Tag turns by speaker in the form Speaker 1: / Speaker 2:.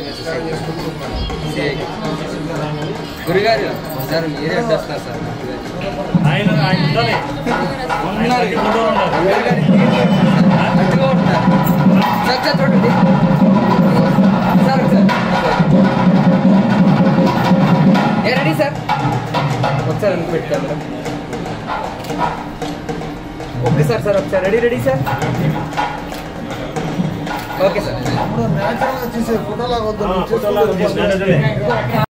Speaker 1: గురుగారు సార్ మీరే అడ్డొస్తున్నారు సార్
Speaker 2: ఆయన ఆయన ఉండాలి
Speaker 1: ఉన్నారు.
Speaker 2: ఆయన ముందు ఉన్నారు.
Speaker 1: గురుగారు అట్టుగా ఉంటున్నారు సార్ సార్ చూడండి సార్ ఒకసారి ఏ రెడీ సార్ ఒకసారి అనుకు పెట్టాము ఓకే సార్ సార్ ఒకసారి ready ready sir okay sir
Speaker 3: ఇప్పుడు న్యాచురల్ గా తీసే ఫోటోలాగా
Speaker 2: ఆ, ఫోటోలాగా తీసి
Speaker 3: వద్దు
Speaker 2: నడవలే.